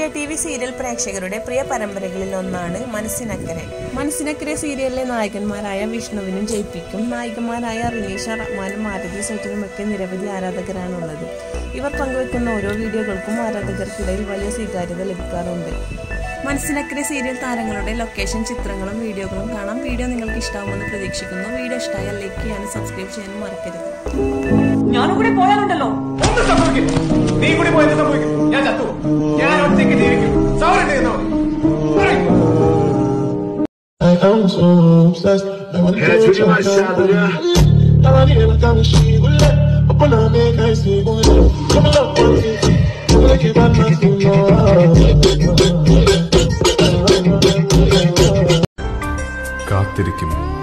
T V serial പ്രേക്ഷകരുടെ പ്രിയ പരമ്പരകളിൽ ഒന്നാണ് മനസ്സിനക്കരെ മനസ്സിനക്കരെ സീരിയലിലെ നായകന്മാരായ വിഷ്ണുവിനും ജയിപ്പിക്കും നായികമാരായ റിനീഷ റഹ്മാനും മാരുതി സോറ്റിനും ഒക്കെ നിരവധി ആരാധകരാണുള്ളത് ഇവർ പങ്കുവെക്കുന്ന ഓരോ വീഡിയോകൾക്കും ആരാധകർക്കിടയിൽ വലിയ സ്വീകാര്യത ലഭിക്കാറുണ്ട് മനസ്സിനക്കരെ സീരിയൽ താരങ്ങളുടെ ലൊക്കേഷൻ ചിത്രങ്ങളും വീഡിയോകളും കാണാം വീഡിയോ നിങ്ങൾക്ക് ഇഷ്ടമാകുമെന്ന് പ്രതീക്ഷിക്കുന്നു വീഡിയോ ഇഷ്ടമായാൽ ലൈക്ക് ചെയ്യാനും സബ്സ്ക്രൈബ് ചെയ്യാനും മറക്കരുത് ഞാനും കൂടി പോയാലുണ്ടല്ലോ ഒന്നും സംഭവിക്കില്ല നീ കൂടി പോയത് സംഭവിക്കും ഞാൻ ചത്തു ഞാൻ ഒറ്റയ്ക്ക് ജീവിക്കും സൗരണ്ട് എന്നാ മതി I am so obsessed. I want Yeah, to treat my shot, yeah. I want to come she will let. Up on a make I see good. Come on, one thing. Come on, keep on കാത്തിരിക്കും